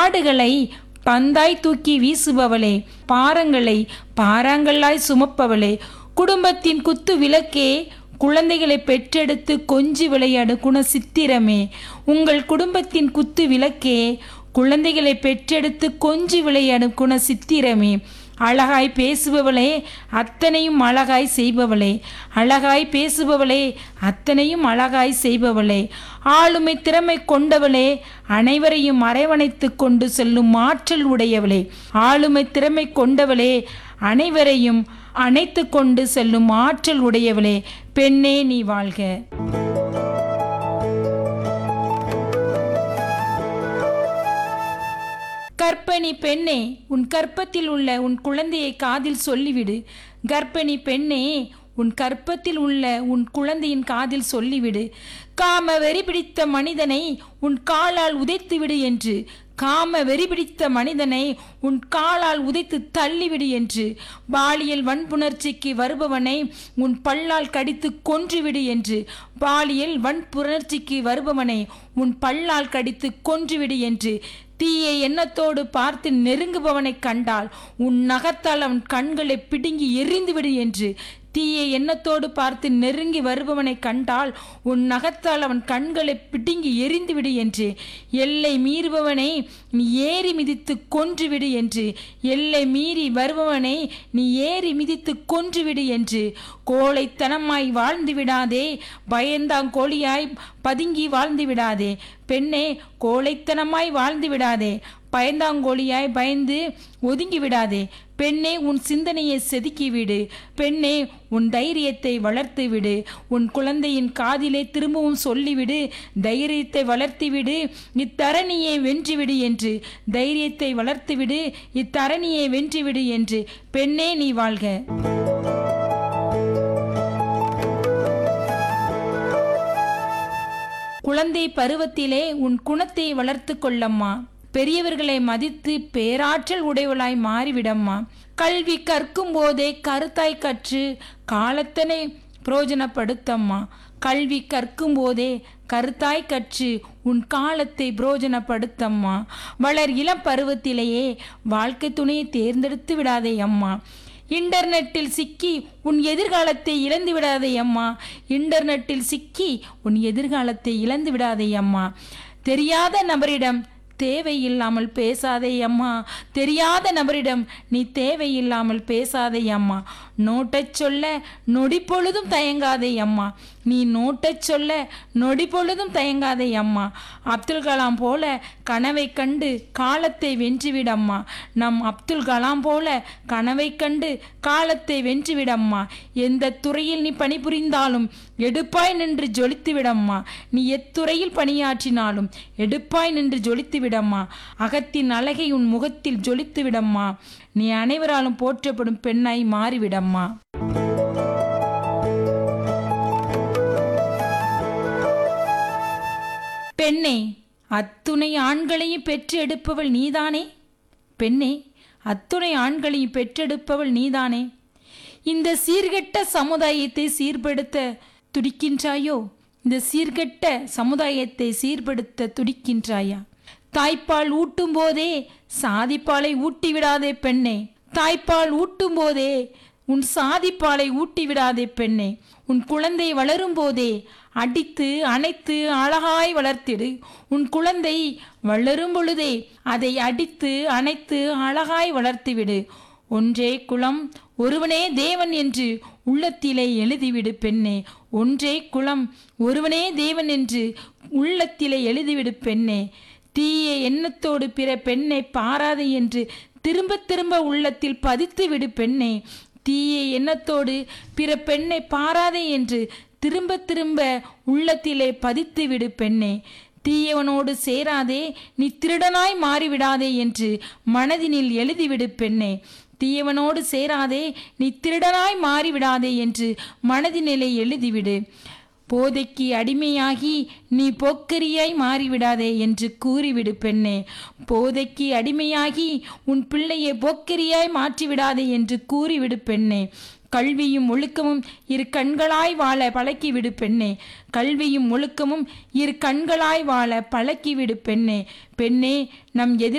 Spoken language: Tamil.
பாடுகளை பந்தாய் தூக்கி வீசுபவளே பாரங்களை பாறாங்கல்லாய் சுமப்பவளே குடும்பத்தின் குத்து விளக்கே குழந்தைகளை பெற்றெடுத்து கொஞ்சி விளையாடு குணசித்திரமே உங்கள் குடும்பத்தின் குத்து விளக்கே குழந்தைகளை பெற்றெடுத்து கொஞ்சி விளையாடும் குணசித்திரமே அழகாய் பேசுபவளே அத்தனையும் அழகாய் செய்பவளே அழகாய் பேசுபவளே அத்தனையும் அழகாய் செய்பவளே ஆளுமை திறமை கொண்டவளே அனைவரையும் அரவணைத்து கொண்டு செல்லும் ஆற்றல் உடையவளே ஆளுமை திறமை கொண்டவளே அனைவரையும் அணைத்து கொண்டு செல்லும் ஆற்றல் உடையவளே பெண்ணே நீ வாழ்க கற்பனி பெண்ணே உன் கற்பத்தில் உள்ள உன் குழந்தையை காதில் சொல்லிவிடு கர்ப்பிணி பெண்ணே உன் கற்பத்தில் உள்ள உன் குழந்தையின் காதில் சொல்லிவிடு காம வெறி பிடித்த மனிதனை உன் காலால் உதைத்துவிடு என்று காம வெறி பிடித்த மனிதனை உன் காலால் உதைத்து தள்ளிவிடு என்று பாலியல் வன்புணர்ச்சிக்கு வருபவனை உன் பல்லால் கடித்து கொன்றுவிடு என்று பாலியல் வன்புணர்ச்சிக்கு வருபவனை உன் பல்லால் கடித்து கொன்றுவிடு என்று தீய எண்ணத்தோடு பார்த்து நெருங்குபவனைக் கண்டால் உன் நகத்தால் அவன் கண்களை பிடுங்கி எரிந்துவிடு என்று தீய எண்ணத்தோடு பார்த்து நெருங்கி வருபவனை கண்டால் உன் நகத்தால் அவன் கண்களை பிடுங்கி எரிந்துவிடு என்று எல்லை மீறுபவனை நீ ஏறி மிதித்து கொன்றுவிடு என்று எல்லை மீறி வருபவனை நீ ஏறி மிதித்து கொன்றுவிடு என்று கோழைத்தனமாய் வாழ்ந்து விடாதே பயந்தாங்கோழியாய் பதுங்கி வாழ்ந்து விடாதே பெண்ணே கோழைத்தனமாய் வாழ்ந்து விடாதே பயந்தாங்கோழியாய் பயந்து ஒதுங்கி விடாதே பெண்ணே உன் சிந்தனையை செதுக்கி விடு பெண்ணே உன் தைரியத்தை வளர்த்து விடு உன் குழந்தையின் காதிலே திரும்பவும் சொல்லிவிடு தைரியத்தை வளர்த்துவிடு இத்தரணியை வென்றுவிடு என்று தைரியத்தை வளர்த்துவிடு இத்தரணியை வென்றுவிடு என்று பெண்ணே நீ வாழ்க குழந்தை பருவத்திலே உன் குணத்தை வளர்த்து கொள்ளம்மா பெரியவர்களை மதித்து பேராற்றல் உடையவளாய் மாறிவிடம்மா கல்வி கற்கும் போதே கருத்தாய் கற்று காலத்தனை புரோஜனப்படுத்தம்மா கல்வி கற்கும் போதே கருத்தாய் கற்று உன் காலத்தை புரோஜனப்படுத்தம்மா வளர் இளம் பருவத்திலேயே வாழ்க்கை துணையை தேர்ந்தெடுத்து விடாதே அம்மா இன்டர்நெட்டில் சிக்கி உன் எதிர்காலத்தை இழந்து விடாதே அம்மா இன்டர்நெட்டில் சிக்கி உன் எதிர்காலத்தை இழந்து விடாதே அம்மா தெரியாத நபரிடம் தேவையில்லாமல் பேசாதே அம்மா தெரியாத நபரிடம் நீ தேவையில்லாமல் பேசாதே அம்மா நோட்டச் சொல்ல நொடி பொழுதும் தயங்காதே அம்மா நீ நோட்டச் சொல்ல நொடி பொழுதும் தயங்காதே அம்மா அப்துல் கலாம் போல கனவை கண்டு காலத்தை வென்றுவிடம்மா நம் அப்துல் கலாம் போல கனவை கண்டு காலத்தை வென்றுவிடம்மா எந்த துறையில் நீ பணிபுரிந்தாலும் எடுப்பாய் நின்று ஜொலித்து விடம்மா நீ எத்துறையில் பணியாற்றினாலும் எடுப்பாய் நின்று ஜொலித்து விடம்மா அகத்தின் அழகை உன் முகத்தில் ஜொலித்து விடம்மா நீ அனைவராலும் போற்றப்படும் பெண்ணாய் மாறிவிடம்மா பெண்ணே அத்துணை ஆண்களையும் பெற்று எடுப்பவள் நீதானே பெண்ணே அத்துணை ஆண்களையும் பெற்றெடுப்பவள் நீதானே இந்த சீர்கெட்ட சமுதாயத்தை சீர்படுத்த துடிக்கின்றாயோ இந்த சீர்கெட்ட சமுதாயத்தை சீர்படுத்த துடிக்கின்றாயா தாய்ப்பால் ஊட்டும் போதே சாதிப்பாலை ஊட்டி விடாதே பெண்ணே தாய்ப்பால் ஊட்டும் போதே உன் சாதிப்பாலை ஊட்டி விடாதே பெண்ணே உன் குழந்தை வளரும் போதே அடித்து அணைத்து அழகாய் வளர்த்திடு உன் குழந்தை வளரும் பொழுதே அதை அடித்து அணைத்து அழகாய் வளர்த்துவிடு ஒன்றே குலம் ஒருவனே தேவன் என்று உள்ளத்திலே எழுதிவிடு பெண்ணே ஒன்றே குலம் ஒருவனே தேவன் என்று உள்ளத்திலே எழுதிவிடு பெண்ணே தீய எண்ணத்தோடு பிற பெண்ணை பாராது என்று திரும்ப திரும்ப உள்ளத்தில் பதித்து விடு பெண்ணே தீய எண்ணத்தோடு பிற பெண்ணை பாராதே என்று திரும்ப திரும்ப உள்ளத்திலே பதித்து விடு பெண்ணே தீயவனோடு சேராதே நீ திருடனாய் மாறிவிடாதே என்று மனதினில் எழுதிவிடு பெண்ணே தீயவனோடு சேராதே நீ திருடனாய் மாறிவிடாதே என்று மனதினிலே எழுதிவிடு போதைக்கு அடிமையாகி நீ போக்கரியாய் மாறிவிடாதே என்று கூறிவிடு பெண்ணே போதைக்கு அடிமையாகி உன் பிள்ளையை போக்கரியாய் மாற்றிவிடாதே என்று கூறிவிடு பெண்ணே கல்வியும் ஒழுக்கமும் இரு கண்களாய் வாழ பழக்கிவிடு பெண்ணே கல்வியும் ஒழுக்கமும் இரு கண்களாய் வாழ பழக்கிவிடு பெண்ணே பெண்ணே நம் எதிர்